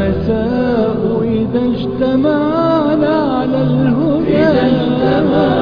الرؤساء إذا اجتمعنا على الهدى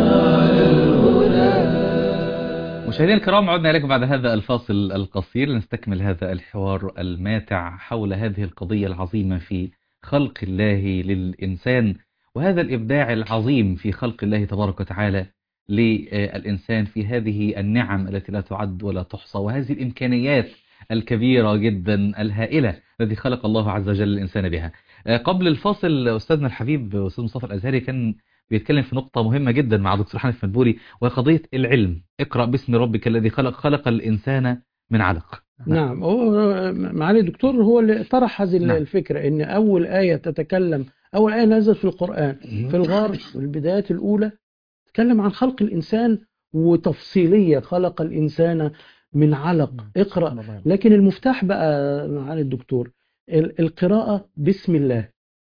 مشاهدينا الكرام عدنا إليكم بعد هذا الفاصل القصير لنستكمل هذا الحوار الماتع حول هذه القضية العظيمة في خلق الله للإنسان وهذا الإبداع العظيم في خلق الله تبارك وتعالى للإنسان في هذه النعم التي لا تعد ولا تحصى وهذه الإمكانيات الكبيرة جدا الهائلة التي خلق الله عز وجل الإنسان بها قبل الفاصل أستاذنا الحبيب أستاذ مصطفى الأزهري كان بيتكلم في نقطة مهمة جدا مع دكتور حنف مدبوري وهي قضية العلم اقرأ باسم ربك الذي خلق خلق الإنسان من علق نعم هو معالي الدكتور هو اللي طرح هذه نعم. الفكرة ان اول آية تتكلم اول آية نزلت في القرآن في الغار في البدايات الاولى تتكلم عن خلق الانسان وتفصيلية خلق الانسان من علق اقرأ لكن المفتاح بقى معالي الدكتور ال- القراءة بسم الله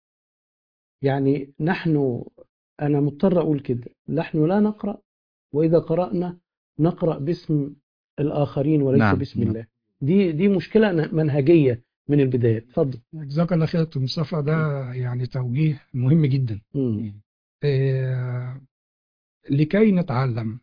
يعني نحن أنا مضطر أقول كده نحن لا نقرأ وإذا قرأنا نقرأ باسم الآخرين وليس نعم. باسم الله دي دي مشكلة منهجية من البداية اتفضل جزاك الله خير دكتور مصطفى ده يعني توجيه مهم جدا مم. آه، لكي نتعلم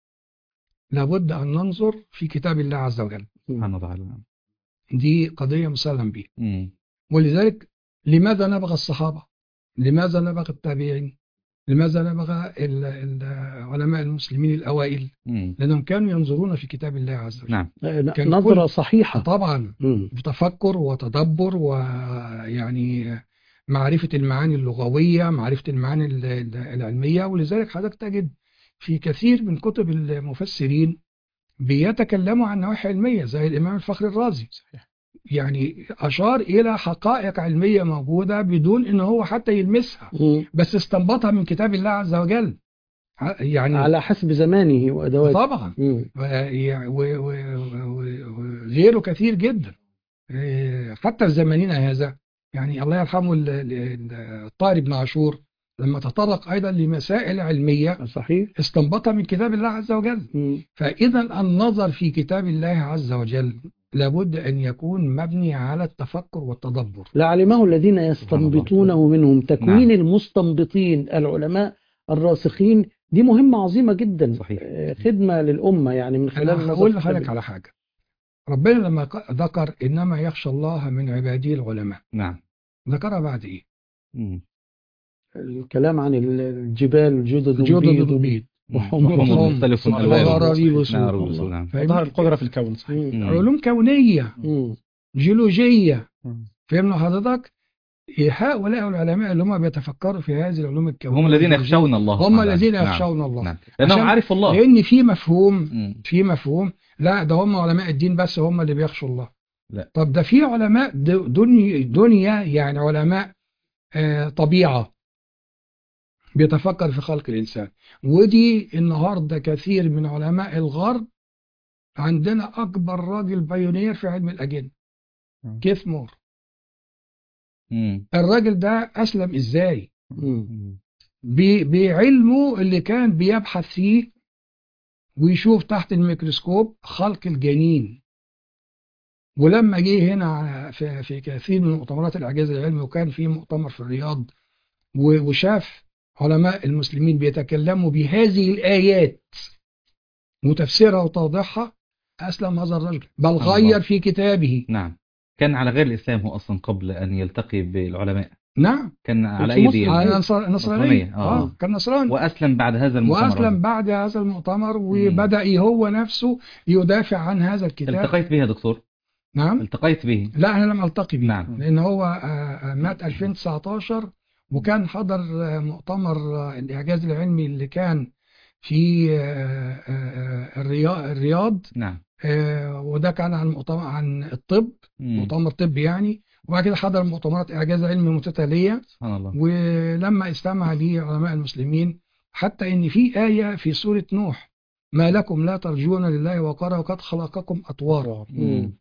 لابد أن ننظر في كتاب الله عز وجل سبحانه وتعالى دي قضية مسلم بها مم. ولذلك لماذا نبغى الصحابة لماذا نبغى التابعين لماذا نبغى ال- ال- علماء المسلمين الأوائل مم. لأنهم كانوا ينظرون في كتاب الله عز وجل نعم آه، كان نظرة كل- صحيحة طبعا مم. بتفكر وتدبر ويعني معرفة المعاني اللغوية معرفة المعاني ال- ال- العلمية ولذلك حضرتك تجد في كثير من كتب المفسرين بيتكلموا عن نواحي علمية زي الإمام الفخر الرازي يعني أشار إلى حقائق علمية موجودة بدون إن هو حتى يلمسها مم. بس استنبطها من كتاب الله عز وجل ع- يعني على حسب زمانه وأدواته طبعا مم. و- و- و- و- وغيره كثير جدا إيه، حتى في زماننا هذا يعني الله يرحمه ال- ال- الطاهر بن عاشور لما تطرق أيضا لمسائل علمية صحيح استنبطها من كتاب الله عز وجل مم. فإذا النظر في كتاب الله عز وجل لابد أن يكون مبني على التفكر والتدبر لعلمه الذين يستنبطونه منهم تكوين المستنبطين العلماء الراسخين دي مهمة عظيمة جدا صحيح. آه، خدمة للأمة يعني من خلال أنا النظر هقول في لحضرتك الكتاب. على حاجة ربنا لما ق- ذكر إنما يخشى الله من عباده العلماء نعم ذكرها بعد إيه؟ مم. الكلام عن الجبال الجدد جودة والبيض البيض وحمر وحمر وحمر مختلف وغرابيب ألوانه وسود. نعم وسود، نعم فاهمني؟ ظهر القدرة في الكون صحيح مم. مم. علوم كونية مم. جيولوجية مم. فهمنا حضرتك هؤلاء العلماء اللي هم بيتفكروا في هذه العلوم الكونية هم الذين والجيولوجية، يخشون الله هم سبحانه الذين وتعالى. يخشون الله نعم لأنهم عشان- عارف الله لأن في مفهوم مم. في مفهوم لا ده هم علماء الدين بس هم اللي بيخشوا الله لا. طب ده في علماء د- دنيا, دنيا يعني علماء آه، طبيعة بيتفكر في خلق الإنسان ودي النهاردة كثير من علماء الغرب عندنا أكبر راجل بايونير في علم الأجنة مم. كيث مور مم. الراجل ده أسلم إزاي مم. مم. ب- بعلمه اللي كان بيبحث فيه ويشوف تحت الميكروسكوب خلق الجنين ولما جه هنا على- في, في كثير من مؤتمرات الإعجاز العلمي وكان في مؤتمر في الرياض و- وشاف علماء المسلمين بيتكلموا بهذه الآيات وتفسيرها وتوضيحها أسلم هذا الرجل بل الله. غير في كتابه نعم كان على غير الإسلام هو أصلا قبل أن يلتقي بالعلماء نعم كان على مسلم. أيدي على ال- نصر- نصرانية نصرانية، آه. آه كان نصراني وأسلم بعد هذا المؤتمر وأسلم بعد هذا المؤتمر وبدأ هو نفسه يدافع عن هذا الكتاب التقيت به يا دكتور نعم التقيت به لا أنا لم ألتقي به نعم. لأن هو آه، آه، مات 2019 وكان حضر آه، مؤتمر آه، الإعجاز العلمي اللي كان في آه، آه، آه، الريا- الرياض نعم آه، وده كان عن مؤتمر عن الطب مم. مؤتمر طبي يعني وبعد كده حضر مؤتمرات إعجاز علمي متتالية سبحان الله ولما استمع لي علماء المسلمين حتى ان في آية في سورة نوح ما لكم لا ترجون لله وقرا وقد خلقكم أطوارا مم.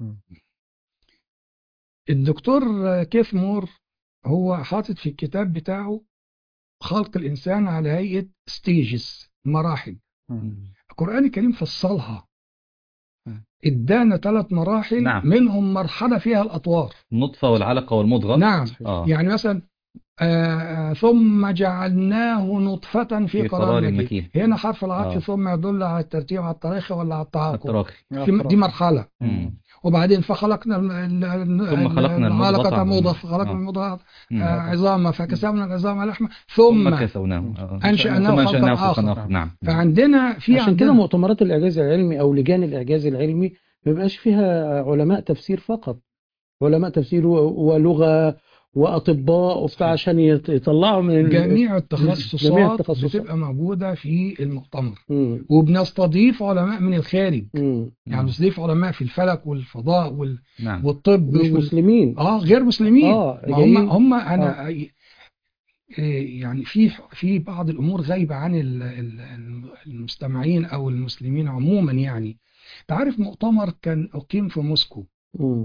الدكتور كيث مور هو حاطط في الكتاب بتاعه خلق الإنسان على هيئة ستيجز مراحل مم. القرآن الكريم فصلها مم. ادانا ثلاث مراحل نعم. منهم مرحله فيها الاطوار النطفة والعلقة والمضغة نعم آه. يعني مثلا آه ثم جعلناه نطفة في, في قرار قرار مكين مكين. هنا حرف العطف آه. ثم يدل على الترتيب على التراخي ولا على التعاقب التراخي دي, دي مرحلة مم. وبعدين فخلقنا ال- ال- ثم خلقنا المضغة العلقة عظاما. مضغة فخلقنا آه. المضغة مم. آه، عظاما فكسبنا العظام لحمة ثم ثم كسوناه آه. أنشأناه ثم خلقا أنشأناه آخر. خلقا آخر نعم فعندنا في عشان كده عندنا مؤتمرات الإعجاز العلمي أو لجان الإعجاز العلمي ما بيبقاش فيها علماء تفسير فقط علماء تفسير و- ولغة وأطباء وبتاع عشان يط- يطلعوا من ال- جميع جميع التخصصات التخصصات. بتبقى موجودة في المؤتمر مم. وبنستضيف علماء من الخارج مم. يعني نستضيف علماء في الفلك والفضاء وال... نعم والطب مش وال... مسلمين اه غير مسلمين آه، ما هم جايين- هم انا آه، يعني في في بعض الامور غايبه عن ال- ال- المستمعين او المسلمين عموما يعني تعرف مؤتمر كان اقيم في موسكو مم.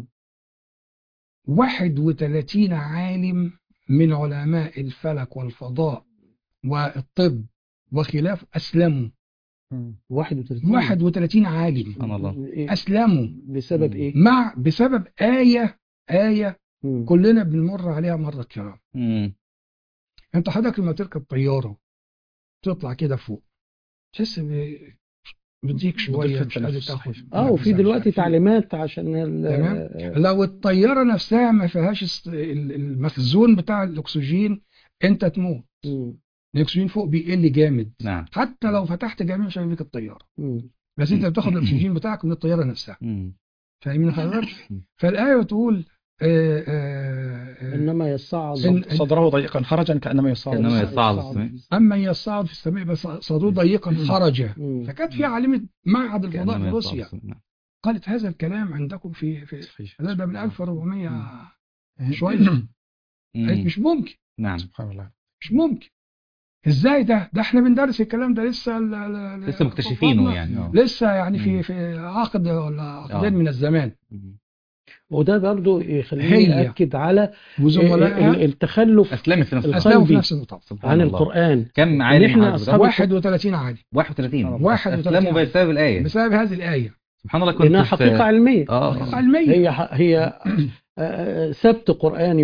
31 عالم من علماء الفلك والفضاء والطب وخلاف اسلموا 31 31 عالم سبحان الله إيه؟ اسلموا بسبب إيه؟ مع بسبب آية آية مم. كلنا بنمر عليها مرة كرام مم. انت حضرتك لما تركب طيارة تطلع كده فوق تحس ب- بتضيق شوية مش قادر التنفس، تاخد صحيح. اه وفي نفسك، دلوقتي مش عارف إيه. تعليمات عشان ال- تمام. لو الطيارة نفسها ما فيهاش است- ال- المخزون بتاع الأكسجين انت تموت مم. الأكسجين فوق بيقل جامد نعم حتى لو فتحت جميع شبابيك الطيارة مم. بس انت بتاخد الأكسجين بتاعك من الطيارة نفسها مم. فاهمين حضرتك؟ فالآية بتقول آه، آه، آه، انما يصعد إن- صدره ضيقا خرجا كأنما يصعد كأنما يصعد يصعد يصعد. السماء. أما يصعد في السماء بس صدره ضيقا خرج مم. فكانت في عالمة معهد الفضاء كأنما في يصعد روسيا السماء. نعم. قالت هذا الكلام عندكم في في صحيح. لا ده من 1400 مم. شوية قالت مم. مش ممكن نعم سبحان الله مش ممكن ازاي ده ده احنا بندرس الكلام ده لسه ال- ال- لسه مكتشفينه يعني آه. لسه يعني مم. في في عقد ولا عقدين آه. من الزمان مم. وده برضو يخليني هي. أكد على ال- ال- وزملائها التخلف أسلمت في نفس الوقت. اسلموا في القلبي. نفس النطاق سبحان عن الله. القرآن كم عالم إحنا عدد؟ أصحاب 31 عالم 31 31 أسلموا بسبب الآية بسبب هذه الآية سبحان الله كنت لأنها في- حقيقة علمية اه علمية هي ح- هي آه، سبت قرآني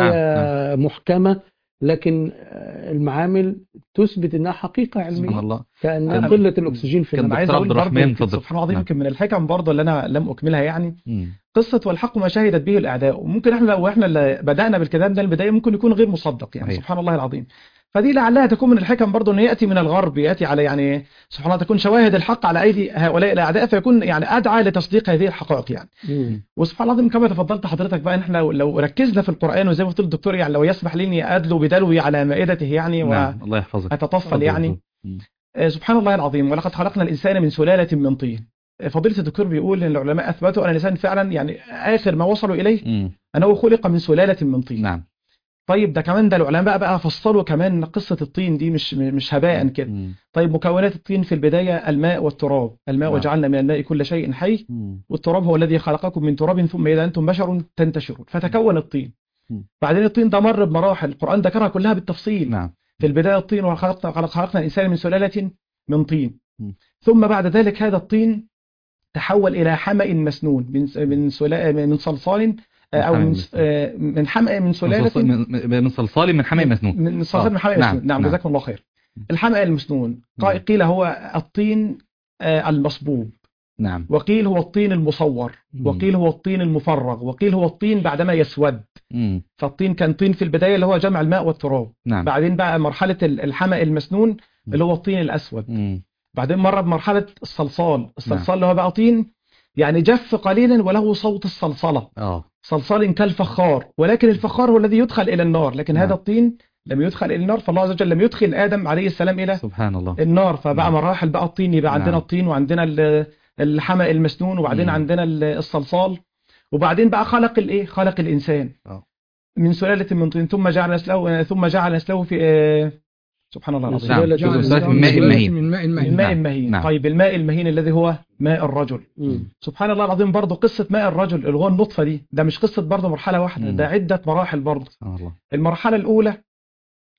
وآية محكمة لكن آه، المعامل تثبت انها حقيقة سبحان علمية الله كأن أنا- قلة الأكسجين في كان انا النفس عايز دكتور اقول عبد الرحمن، برضه اتفضل. سبحان الله العظيم نعم. يمكن من الحكم برضه اللي انا لم اكملها يعني مم. قصة والحق ما شهدت به الأعداء وممكن احنا لو احنا اللي بدأنا بالكلام ده البداية ممكن يكون غير مصدق يعني صحيح. سبحان الله العظيم فدي لعلها تكون من الحكم برضه ان يأتي من الغرب يأتي على يعني سبحان الله تكون شواهد الحق على أيدي هؤلاء الأعداء فيكون يعني أدعى لتصديق هذه الحقائق يعني مم. وسبحان الله العظيم كما تفضلت حضرتك بقى ان احنا لو, لو ركزنا في القرآن وزي ما قلت الدكتور يعني لو يسمح لي اني ادلو بدلوي على مائدته يعني نعم الله يحفظك واتطفل يعني مم. آه، سبحان الله العظيم ولقد خلقنا الإنسان من سلالة من طين آه، فضيلة الدكتور بيقول إن العلماء أثبتوا أن الإنسان فعلا يعني آخر ما وصلوا إليه مم. أنه خلق من سلالة من طين نعم طيب ده كمان ده العلماء بقى فصلوا كمان قصة الطين دي مش مش هباء كده مم. طيب مكونات الطين في البداية الماء والتراب الماء نعم. وجعلنا من الماء كل شيء حي مم. والتراب هو الذي خلقكم من تراب ثم إذا أنتم بشر تنتشرون فتكون الطين مم. بعدين الطين ده مر بمراحل القرآن ذكرها كلها بالتفصيل نعم في البداية الطين وخلقنا خلق- خلقنا الإنسان من سلالة من طين م. ثم بعد ذلك هذا الطين تحول إلى حمأ مسنون من س- من سلا- من صلصال آه، أو حمأ من مسنون. آه، من حمأ من من سلالة صلصال- من- من- من صلصال من حماء مسنون من صلصال من حمأ نعم، مسنون نعم نعم. جزاكم الله خير الحمأ المسنون قا- نعم. قيل هو الطين آه، المصبوب نعم وقيل هو الطين المصور م. وقيل هو الطين المفرغ وقيل هو الطين بعدما يسود مم. فالطين كان طين في البداية اللي هو جمع الماء والتراب نعم بعدين بقى مرحلة ال- الحمأ المسنون اللي هو الطين الأسود مم. بعدين مر بمرحلة الصلصال الصلصال اللي هو بقى طين يعني جف قليلا وله صوت الصلصلة اه صلصال كالفخار ولكن الفخار هو الذي يدخل إلى النار لكن نعم. هذا الطين لم يدخل إلى النار فالله عز وجل لم يدخل آدم عليه السلام إلى سبحان الله النار فبقى نعم. مراحل بقى الطين يبقى عندنا نعم. الطين وعندنا ال- الحمأ المسنون وبعدين مم. عندنا ال- الصلصال وبعدين بقى خلق الايه خلق الإنسان آه. من سلالة من طين ثم جعل نسله ثم جعل نسله في آه، سبحان الله من العظيم نعم. سلالة جعل من سلالة من من ماء سلالة مهين. من ماء من مهين ماء نعم. مهين نعم. طيب الماء المهين الذي هو ماء الرجل مم. سبحان الله العظيم برضه قصة ماء الرجل اللي هو النطفة دي ده مش قصة برضه مرحلة واحدة مم. ده عدة مراحل برضه سبحان الله المرحلة الأولى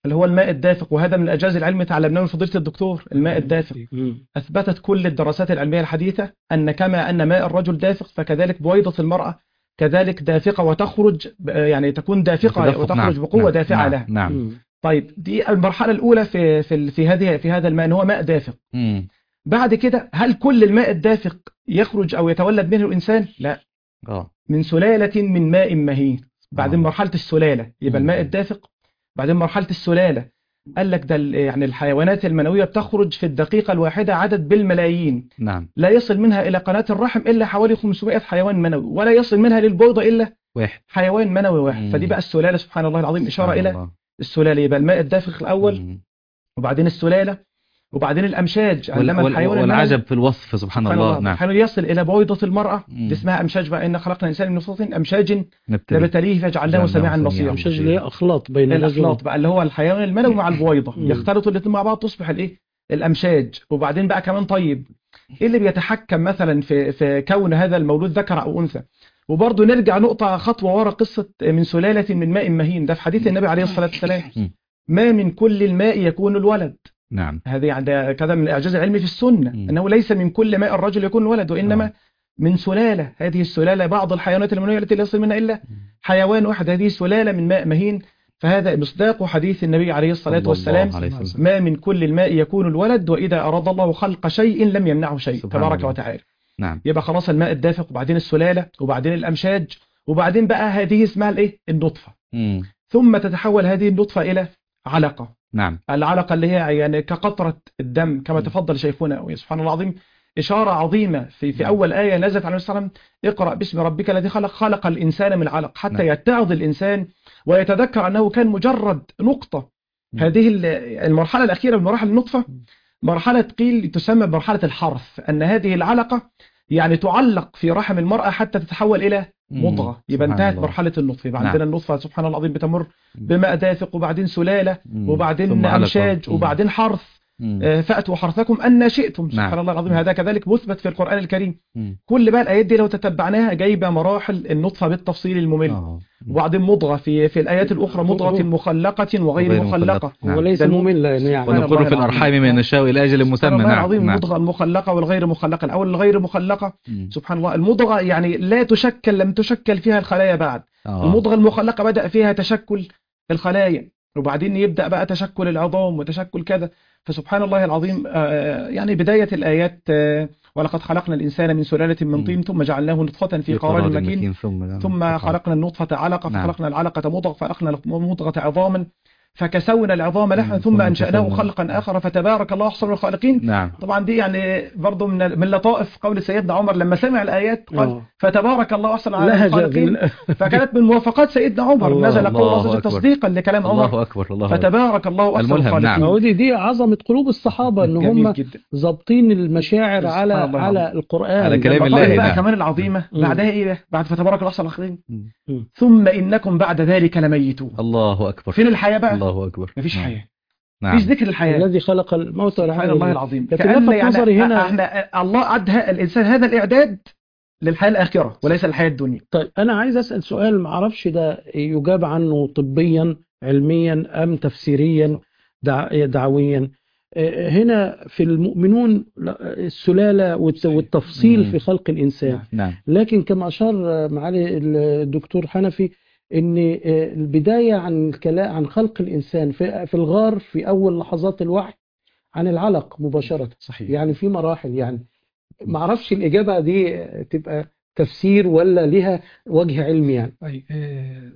اللي هو الماء الدافق وهذا من الإعجاز العلمي تعلمناه من فضيلة الدكتور الماء الدافق مم. أثبتت كل الدراسات العلمية الحديثة أن كما أن ماء الرجل دافق فكذلك بويضة المرأة كذلك دافقة وتخرج ب- يعني تكون دافقة تدفق، وتخرج نعم، بقوة نعم، دافعة نعم، لها نعم مم. طيب دي المرحلة الأولى في في ال- في هذه في هذا الماء إن هو ماء دافق مم. بعد كده هل كل الماء الدافق يخرج أو يتولد منه الإنسان؟ لا اه من سلالة من ماء مهين بعدين آه. مرحلة السلالة يبقى مم. الماء الدافق بعدين مرحلة السلالة قال لك ده ال- يعني الحيوانات المنوية بتخرج في الدقيقة الواحدة عدد بالملايين نعم لا يصل منها إلى قناة الرحم إلا حوالي 500 حيوان منوي ولا يصل منها للبويضة إلا واحد حيوان منوي واحد مم. فدي بقى السلالة سبحان الله العظيم إشارة سبحان إلى الله. السلالة يبقى الماء الدافق الأول مم. وبعدين السلالة وبعدين الأمشاج وال- علم وال- الحيوان المنوي والعجب في الوصف سبحان الله نعم حين يصل إلى بويضة المرأة مم. دي اسمها أمشاج بقى إن خلقنا الإنسان من نطفة أمشاج نبتلي نبتليه فجعلناه جعلناه سميعا سميعاً بصيرا مش اللي هي اخلاط بين الرجل الاخلاط بقى اللي هو الحيوان المنوي مع البويضه مم. يختلطوا الاثنين مع بعض تصبح الايه الامشاج وبعدين بقى كمان طيب ايه اللي بيتحكم مثلا في في كون هذا المولود ذكر او انثى وبرضه نرجع نقطه خطوه ورا قصه من سلاله من ماء مهين ده في حديث النبي عليه الصلاه والسلام مم. ما من كل الماء يكون الولد نعم هذه يعني ده كذا من الاعجاز العلمي في السنه مم. انه ليس من كل ماء الرجل يكون الولد وانما آه. من سلاله هذه السلاله بعض الحيوانات المنويه التي لا يصل منها الا حيوان واحد هذه سلاله من ماء مهين فهذا مصداق حديث النبي عليه الصلاه صلى والسلام الله عليه وسلم. ما من كل الماء يكون الولد واذا اراد الله خلق شيء لم يمنعه شيء سبحان تبارك الله. وتعالى نعم يبقى خلاص الماء الدافق وبعدين السلاله وبعدين الامشاج وبعدين بقى هذه اسمها الايه النطفه مم. ثم تتحول هذه النطفه الى علقه نعم العلقة اللي هي يعني كقطرة الدم كما تفضل شيخنا سبحان الله العظيم إشارة عظيمة في في أول آية نزلت عليه الصلاة والسلام اقرأ باسم ربك الذي خلق خلق الإنسان من علق حتى نعم. يتعظ الإنسان ويتذكر أنه كان مجرد نقطة مم. هذه ال- المرحلة الأخيرة من مراحل النطفة مرحلة قيل تسمى بمرحلة الحرث أن هذه العلقة يعني تعلق في رحم المرأة حتى تتحول إلى مم. مضغة يبقى سبحان انتهت الله. مرحلة النطفة يبقى نعم. عندنا النطفة سبحان الله العظيم بتمر بماء دافق وبعدين سلالة مم. وبعدين ثم علقة. أمشاج مم. وبعدين حرث مم. آه، فأتوا حرثكم أن شئتم سبحان نعم. الله العظيم مم. هذا كذلك مثبت في القرآن الكريم مم. كل بقى الآيات دي لو تتبعناها جايبة مراحل النطفة بالتفصيل الممل آه. وبعدين مضغة في في الآيات الأخرى مضغة مخلقة وغير وغير مخلقة مخلقة. نعم. وليس ده الم- مملا يعني سبحان ونقول الله في العظيم. الأرحام ما نشاء إلى أجل سبحان مسمى الله نعم العظيم نعم المضغة المخلقة والغير مخلقة الأول الغير مخلقة مم. سبحان الله المضغة يعني لا تشكل لم تشكل فيها الخلايا بعد آه. المضغة المخلقة بدأ فيها تشكل الخلايا وبعدين يبدأ بقى تشكل العظام وتشكل كذا فسبحان الله العظيم آه، يعني بداية الآيات آه، ولقد خلقنا الإنسان من سلالة من طين ثم جعلناه نطفة في قرار مكين ثم ثم خلقنا النطفة علقة نعم. فخلقنا العلقة مضغة فخلقنا المضغة عظاما فكسونا العظام لحما مم. ثم ثم أنشأناه كسونا. خلقا آخر فتبارك الله أحسن الخالقين نعم طبعا دي يعني برضه من من لطائف قول سيدنا عمر لما سمع الآيات قال آه. فتبارك الله أحسن على لهج الخالقين بال- فكانت من موافقات سيدنا عمر الله- نزل قول الله الله أكبر. تصديقا لكلام عمر الله أكبر الله أكبر فتبارك الله أحسن الملهم، الخالقين نعم. ما هو دي دي عظمة قلوب الصحابة ان جميل هم جدا ظابطين المشاعر سبحان على الله على العظيم. القرآن على كلام لما الله، قال بقى نعم. كمان العظيمة مم. بعدها إيه بقى؟ بعد فتبارك الله أحسن الخالقين مم. ثم إنكم بعد ذلك لميتون الله أكبر فين الحياة بقى؟ الله أكبر مفيش نعم. حياة نعم مفيش ذكر الحياة الذي خلق الموت سبحان والحياة الله العظيم لكن كأن لفت نظري هنا- احنا الله أعد ه- الإنسان هذا الإعداد للحياة الآخرة وليس الحياة الدنيا طيب أنا عايز أسأل سؤال ما أعرفش ده يجاب عنه طبيا علميا أم تفسيريا دع... دعويا آه، هنا في المؤمنون لا، السلالة والت- والتفصيل مم. في خلق الإنسان نعم لكن كما أشار معالي الدكتور حنفي ان آه، البداية عن الكلام عن خلق الإنسان في في الغار في أول لحظات الوحي عن العلق مباشرة صحيح يعني في مراحل يعني ما اعرفش الإجابة دي آه، تبقى تفسير ولا لها وجه علمي يعني طيب آه،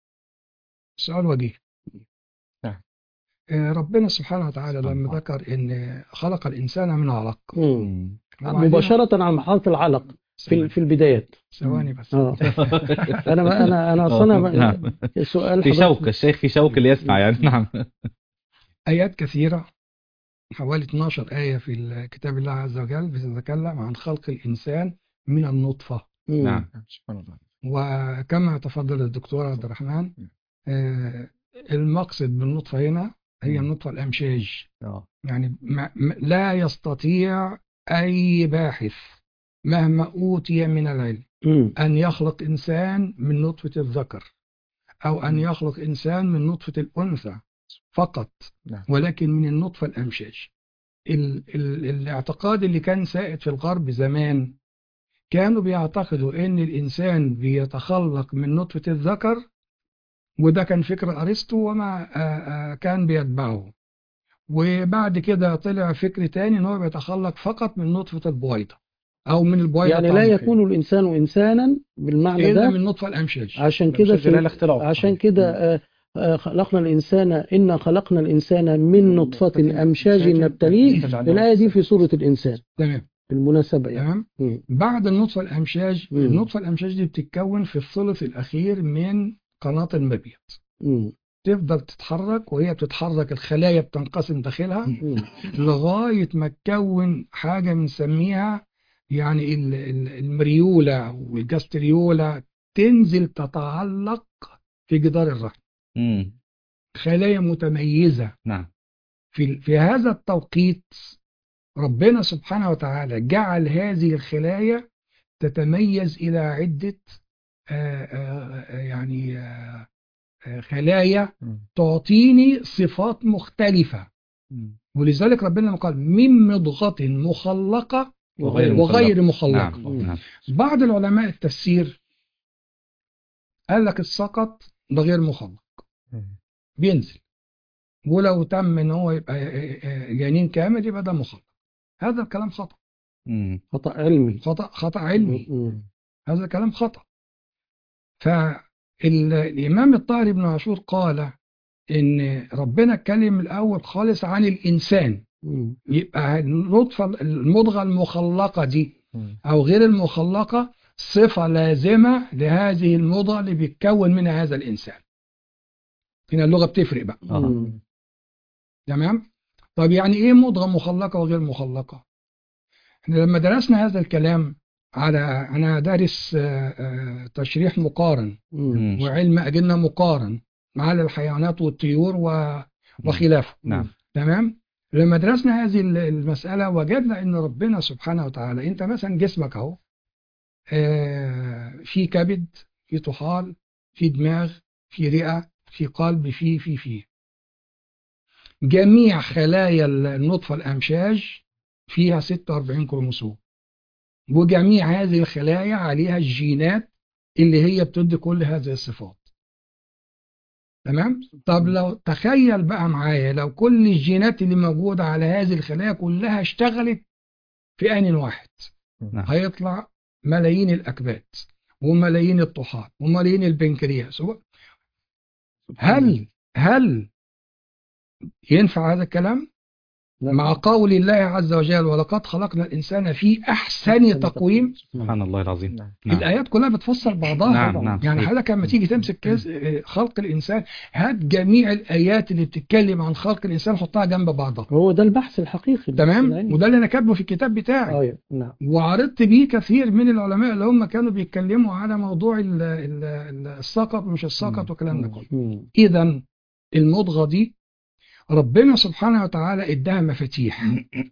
سؤال وجيه نعم. آه، ربنا سبحانه وتعالى سبحان لما الله. ذكر ان خلق الانسان من علق مم. مم. وبعدين- مباشرة عن مرحلة العلق في ال- في البدايات ثواني بس اه انا انا انا اصلا نعم. سؤال في حضرتك- شوق الشيخ في شوق اللي يسمع يعني نعم آيات كثيرة حوالي 12 آية في كتاب الله عز وجل بتتكلم عن خلق الإنسان من النطفة مم. نعم سبحان الله وكما تفضل الدكتور عبد الرحمن آه، المقصد بالنطفة هنا هي النطفة الأمشاج آه. يعني ما ما- لا يستطيع أي باحث مهما أوتي من العلم مم. أن يخلق إنسان من نطفة الذكر أو أن يخلق إنسان من نطفة الأنثى فقط نعم. ولكن من النطفة الأمشاج ال ال الاعتقاد اللي كان سائد في الغرب زمان كانوا بيعتقدوا ان الانسان بيتخلق من نطفة الذكر وده كان فكر ارسطو وما آه، آه، كان بيتبعه وبعد كده طلع فكر تاني ان هو بيتخلق فقط من نطفة البويضة او من البويضة يعني لا طبعاً. يكون الإنسان إنسانا بالمعنى الا ده من نطفة الامشاج عشان كده مش لا في اختلاف عشان كده آه، آه، خلقنا الإنسان إنا خلقنا الإنسان من نطفة أمشاج نبتليه الآية دي في سورة الإنسان تمام بالمناسبة يعني تمام مم. بعد النطفة الامشاج مم. النطفة الامشاج دي بتتكون في الثلث الاخير من قناة المبيض مم. تفضل تتحرك وهي بتتحرك الخلايا بتنقسم داخلها مم. لغاية ما تكون حاجة بنسميها يعني ال- ال- المريولة والجاستريولا تنزل تتعلق في جدار الرحم مم. خلايا متميزة نعم في في هذا التوقيت ربنا سبحانه وتعالى جعل هذه الخلايا تتميز إلى عدة آه، آه، آه، يعني آه، آه، خلايا مم. تعطيني صفات مختلفة مم. ولذلك ربنا قال من مضغة مخلقة وغير وغير مخلقة نعم نعم بعض العلماء التفسير قال لك السقط ده غير مخلق مم. بينزل ولو تم ان هو يبقى جنين كامل يبقى ده مخلق هذا الكلام خطأ مم. خطأ علمي خطأ خطأ علمي مم. هذا الكلام خطأ فالإمام الطاهر بن عاشور قال إن ربنا اتكلم الأول خالص عن الإنسان مم. يبقى النطفة المضغة المخلقة دي مم. أو غير المخلقة صفة لازمة لهذه المضغة اللي بيتكون منها هذا الإنسان هنا اللغة بتفرق بقى آه. مم. تمام طب يعني إيه مضغة مخلقة وغير مخلقة احنا لما درسنا هذا الكلام على أنا دارس آه، آه، تشريح مقارن مم. مم. وعلم أجنة مقارن مع الحيوانات والطيور و... وخلافه نعم تمام لما درسنا هذه ال- المسألة وجدنا ان ربنا سبحانه وتعالى انت مثلا جسمك اهو آه، في كبد في طحال في دماغ في رئة في قلب في في في جميع خلايا النطفة الأمشاج فيها 46 كروموسوم وجميع هذه الخلايا عليها الجينات اللي هي بتدي كل هذه الصفات تمام طب لو تخيل بقى معايا لو كل الجينات اللي موجودة على هذه الخلايا كلها اشتغلت في آن واحد نعم هيطلع ملايين الأكباد وملايين الطحال وملايين البنكرياس و- هل هل ينفع هذا الكلام لا. مع قول الله عز وجل ولقد خلقنا الإنسان في أحسن تقويم سبحان الله العظيم نعم. نعم الآيات كلها بتفسر بعضها نعم، نعم، يعني صحيح. حضرتك لما تيجي تمسك كيس- خلق الإنسان هات جميع الآيات اللي بتتكلم عن خلق الإنسان حطها جنب بعضها هو ده البحث الحقيقي تمام العلمي. وده اللي أنا كاتبه في الكتاب بتاعي ايوه نعم وعرضت بيه كثير من العلماء اللي هم كانوا بيتكلموا على موضوع ال- ال- ال- السقط ومش السقط مم. والكلام ده كله مم. إذا المضغة دي ربنا سبحانه وتعالى اداها مفاتيح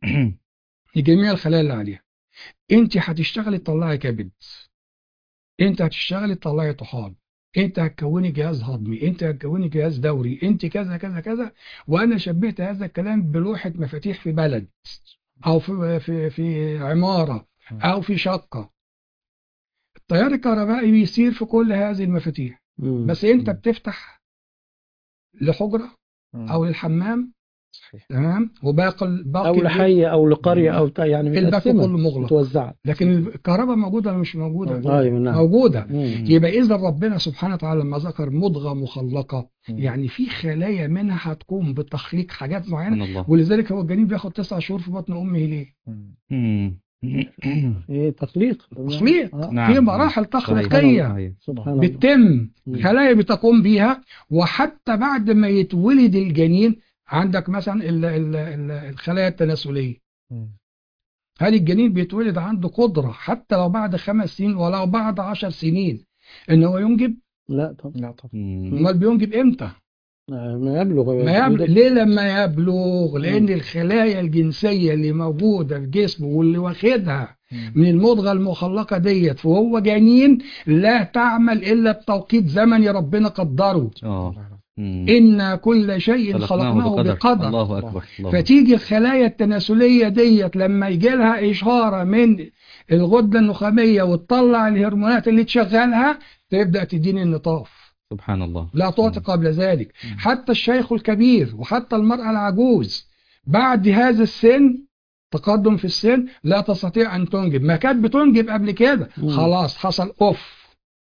لجميع الخلايا اللي عليها انت هتشتغلي تطلعي كبد انت هتشتغلي تطلعي طحال انت هتكوني جهاز هضمي انت هتكوني جهاز دوري انت كذا كذا كذا وانا شبهت هذا الكلام بلوحة مفاتيح في بلد او في في في عمارة او في شقة التيار الكهربائي بيسير في كل هذه المفاتيح مم. بس انت بتفتح لحجرة مم. او للحمام صحيح تمام وباقي الباقي او لحي او لقريه او بتاع يعني الباقي متقسمة، كله مغلق متوزعه لكن الكهرباء موجودة ولا مش موجودة ايوه نعم موجودة مم. يبقى إذا ربنا سبحانه وتعالى لما ذكر مضغة مخلقة مم. يعني في خلايا منها هتقوم بتخليق حاجات معينة سبحان الله ولذلك هو الجنين بياخد تسع شهور في بطن أمه ليه؟ مم. مم. ايه تخليق تخليق. آه. نعم. في مراحل تخليقية صحيح. سبحان الله بتتم مم. خلايا بتقوم بيها وحتى بعد ما يتولد الجنين عندك مثلا ال- ال- ال- الخلايا التناسلية مم. هل الجنين بيتولد عنده قدرة حتى لو بعد خمس سنين ولو بعد عشر سنين ان هو ينجب لا طبعا لا طبعا مم. امال بينجب امتى ما يبلغ ما يبلغ ليه لما يبلغ لان الخلايا الجنسيه اللي موجوده في جسمه واللي واخدها مم. من المضغه المخلقه ديت وهو جنين لا تعمل الا بتوقيت زمني ربنا قدره اه مم. إن كل شيء خلقناه بقدر الله أكبر الله فتيجي الخلايا التناسلية ديت لما يجي لها إشارة من الغدة النخامية وتطلع الهرمونات اللي تشغلها تبدأ تديني النطاف سبحان الله لا تعطي قبل ذلك حتى الشيخ الكبير وحتى المرأة العجوز بعد هذا السن تقدم في السن لا تستطيع أن تنجب ما كانت بتنجب قبل كده مم. خلاص حصل أوف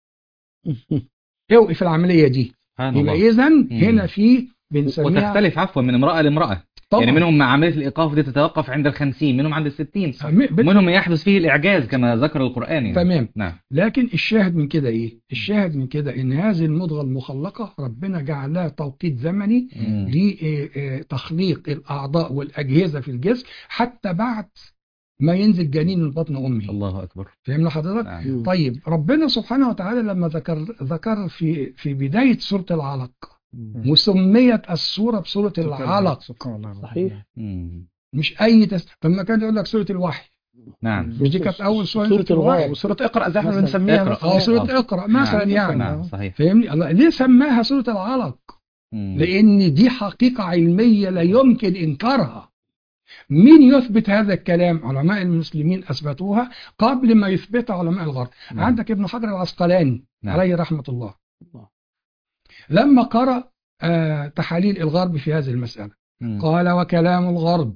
اوقف العملية دي سبحان يبقى الله إذا هنا في بنسميها وتختلف عفوا من امرأة لامرأة طبعا يعني منهم مع عملية الإيقاف دي تتوقف عند الخمسين منهم عند الستين م- بت- ومنهم يحدث فيه الإعجاز كما ذكر القرآن يعني. تمام نعم لكن الشاهد من كده ايه الشاهد من كده ان هذه المضغه المخلقه ربنا جعل لها توقيت زمني مم. لتخليق الاعضاء والاجهزه في الجسم حتى بعد ما ينزل جنين من بطن امه الله أكبر فهمنا حضرتك نعم طيب ربنا سبحانه وتعالى لما ذكر ذكر في في بدايه سوره العلق وسميت السوره بسوره العلق سبحان الله صحيح. مم. مش اي تس... لما كان يقول لك سوره الوحي نعم مش دي كانت اول سوره سورة الغار. وسورة اقرأ زي احنا مثلاً. بنسميها اقرأ. مثلاً. اه سوره اقرا مثلا نعم. يعني نعم صحيح فاهمني الله ليه سماها سوره العلق مم. لأن دي حقيقة علمية لا يمكن إنكارها مين يثبت هذا الكلام علماء المسلمين أثبتوها قبل ما يثبتها علماء الغرب نعم. عندك ابن حجر العسقلاني نعم. عليه رحمة الله الله. لما قرأ آه تحاليل الغرب في هذه المسألة مم. قال وكلام الغرب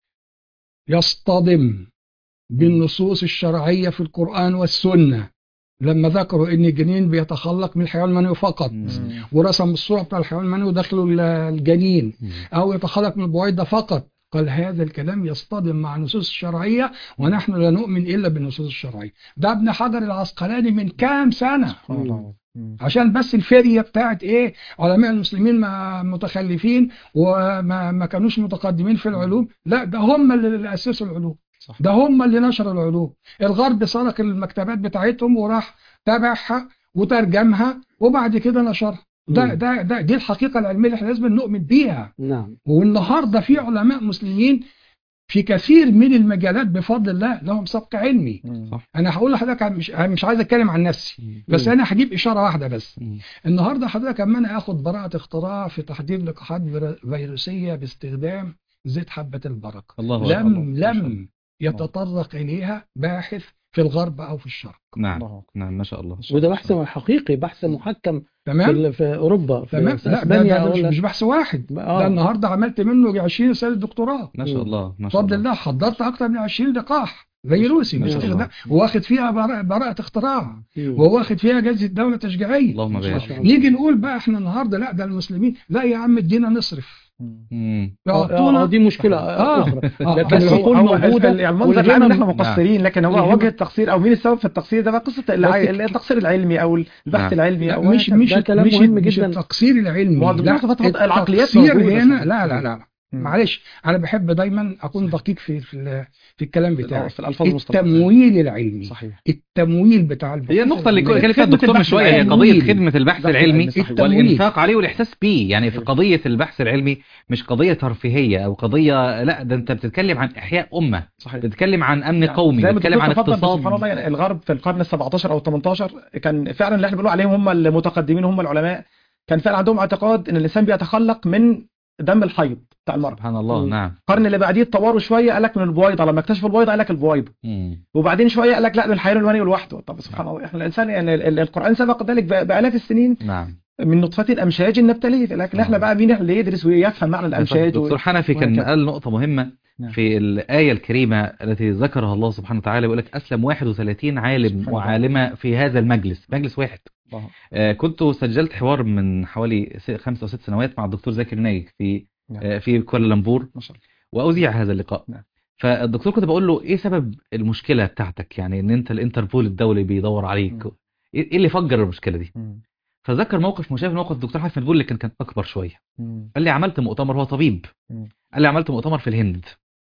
يصطدم بالنصوص الشرعية في القرآن والسنة لما ذكروا ان الجنين بيتخلق من الحيوان المنوي فقط مم. ورسم الصورة بتاع الحيوان المنوي داخله الجنين مم. أو يتخلق من البويضة فقط قال هذا الكلام يصطدم مع النصوص الشرعية ونحن لا نؤمن إلا بالنصوص الشرعية ده ابن حجر العسقلاني من كام سنة سبحان الله. مم. عشان بس الفرية بتاعت إيه علماء المسلمين ما متخلفين وما ما كانوش متقدمين في العلوم لا ده هم اللي أسسوا العلوم صح. ده هم اللي نشروا العلوم الغرب سرق المكتبات بتاعتهم وراح تابعها وترجمها وبعد كده نشرها ده مم. ده ده دي الحقيقة العلمية اللي احنا لازم نؤمن بيها نعم والنهارده في علماء مسلمين في كثير من المجالات بفضل الله لهم سبق علمي مم. صح. انا هقول لحضرتك عن- مش مش عايز اتكلم عن نفسي بس مم. انا هجيب اشاره واحده بس مم. النهارده حضرتك اما انا اخد براءه اختراع في تحضير لقاحات فير- فيروسيه باستخدام زيت حبه البركه الله أكبر. لم ما شاء الله. لم يتطرق اليها باحث في الغرب او في الشرق نعم الله. نعم ما شاء الله وده بحث حقيقي بحث محكم في, تمام ال- في اوروبا في, تمام في لا ده, اسبانيا ده, ده مش, ولا مش بحث واحد آه. ده النهارده عملت منه 20 رساله دكتوراه ما شاء الله ما شاء بفضل الله الله حضرت اكتر من 20 لقاح فيروسي ما مش شاء استخدام الله. واخد فيها براءة, براءة اختراع مم. وواخد فيها جائزة دولة تشجيعية اللهم ما بارك شاء الله. نيجي نقول بقى احنا النهارده لا ده المسلمين لا يا عم ادينا نصرف مم. مم. آه، آه، يعطونا دي مشكلة آه. أخرى آه، لكن بس العقول هو موجودة ال- المنظر العام ان والهمم- احنا مقصرين لكن هو الهمم- وجه التقصير او مين السبب في التقصير ده بقى قصه الع- بس- التقصير العلمي او البحث نعم. العلمي لا او مش هكذا. مش ده كلام مش, مهم مش جدا. التقصير العلمي ما هو لا فقط- فقط العقليات التقصير موجودة هنا صح. لا لا لا, لا. مم. معلش انا بحب دايما اكون دقيق في في, ال- في الكلام بتاعي في الالفاظ المصطلحه التمويل العلمي صحيح التمويل بتاع البحث هي النقطة اللي العلمي. كان فيها خدمة الدكتور من البحث شوية هي العلمي. قضية خدمة البحث البحث العلمي العلمي، صحيح. والإنفاق عليه والإحساس بيه يعني في قضية البحث العلمي مش قضية ترفيهية أو قضية لا ده أنت بتتكلم عن إحياء أمة صحيح بتتكلم عن أمن قومي زي ما بتتكلم عن الدكتور تفضل، اقتصاد سبحان الله يعني الغرب في القرن ال 17 او ال 18 كان فعلا اللي احنا بنقول عليهم هم المتقدمين هم العلماء كان فعلا عندهم اعتقاد ان الانسان بيتخلق من دم الحيض بتاع المرأة سبحان الله مم. نعم القرن اللي بعديه اتطوروا شويه قال لك من البويضه لما اكتشفوا البويضه قال لك البويضه مم. وبعدين شويه قال لك لا من الحيوان المنوي لوحده طب سبحان الله احنا الانسان يعني ال- ال- القران سبق ذلك ب- بالاف السنين نعم من نطفه امشاج نبتليه لكن احنا آه. بقى مين اللي يدرس ويفهم معنى الامشاج و... دكتور حنفي كان وهكذا. قال نقطة مهمة نعم. في الآية الكريمة التي ذكرها الله سبحانه وتعالى يقول لك أسلم 31 عالم سبحان الله. وعالمة في هذا المجلس مجلس واحد الله. آه، كنت سجلت حوار من حوالي س- خمسة أو ست سنوات مع الدكتور زاكر نايك في نعم. آه، في كوالالمبور ما شاء الله وأذيع هذا اللقاء نعم. فالدكتور كنت بقول له إيه سبب المشكلة بتاعتك يعني إن أنت الانتربول الدولي بيدور عليك مم. إيه إيه اللي فجر المشكلة دي مم. فذكر موقف مشابه لموقف الدكتور حسن بيقول لكن كان أكبر شوية مم. قال لي عملت مؤتمر هو طبيب مم. قال لي عملت مؤتمر في الهند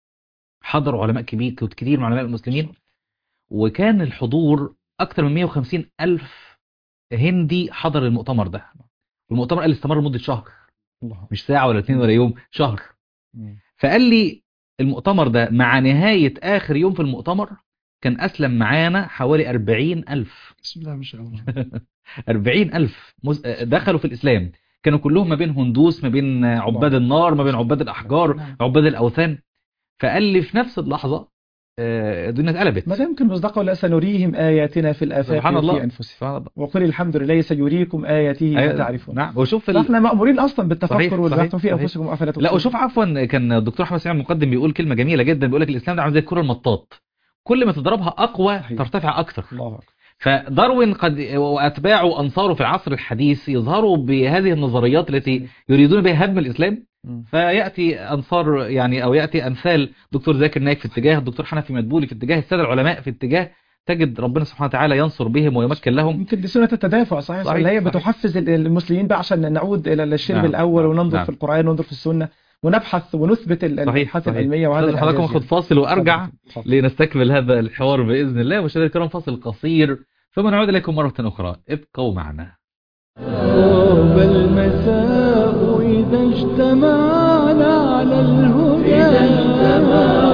حضروا علماء كبير كتير من علماء المسلمين وكان الحضور أكثر من 150 ألف هندي حضر المؤتمر ده والمؤتمر قال استمر لمدة شهر الله مش ساعة ولا اتنين ولا يوم شهر مم. فقال لي المؤتمر ده مع نهاية آخر يوم في المؤتمر كان أسلم معانا حوالي 40 ألف بسم الله ما شاء الله 40 ألف مز- دخلوا في الإسلام كانوا كلهم ما بين هندوس ما بين عباد النار ما بين عباد الأحجار نعم. عباد الأوثان فقال لي في نفس اللحظة آه، الدنيا اتقلبت ما ده يمكن مصداقه لا سنريهم آياتنا في الآفاق سبحان الله وفي أنفسهم سبحان الله وقل الحمد لله سيريكم آياته أيوة. فتعرفون نعم وشوف ال... فاحنا مأمورين أصلا صحيح، بالتفكر والبحث صحيح، في صحيح. أنفسكم أفلا لا تبصرون وشوف عفوا كان الدكتور احمد سامي المقدم بيقول كلمه جميله جدا بيقول لك الاسلام ده عامل زي الكره المطاط كل ما تضربها اقوى صحيح. ترتفع اكثر الله أكبر فداروين قد واتباعه وانصاره في العصر الحديث يظهروا بهذه النظريات التي يريدون بها هدم الاسلام مم. فياتي انصار يعني او ياتي امثال دكتور زاكر نايك في اتجاه الدكتور حنفي مدبولي في اتجاه الساده العلماء في اتجاه تجد ربنا سبحانه وتعالى ينصر بهم ويمكن لهم يمكن دي سنة التدافع صحيح, صحيح، اللي هي صحيح. بتحفز ال- المسلمين بقى عشان نعود إلى الشرب نعم، الأول نعم، وننظر نعم. في القرآن وننظر في السنة ونبحث ونثبت ال- صحيح الابحاث صحيح العلمية وهذا أستاذ حضراتكم الإعجاز اخد فاصل وارجع يعني. اتفضل. لنستكمل هذا الحوار باذن الله مشاهدينا الكرام فاصل قصير ثم نعود اليكم مره اخرى ابقوا معنا طاب المساء إذا اجتمعنا على الهدى إذا اجتمعنا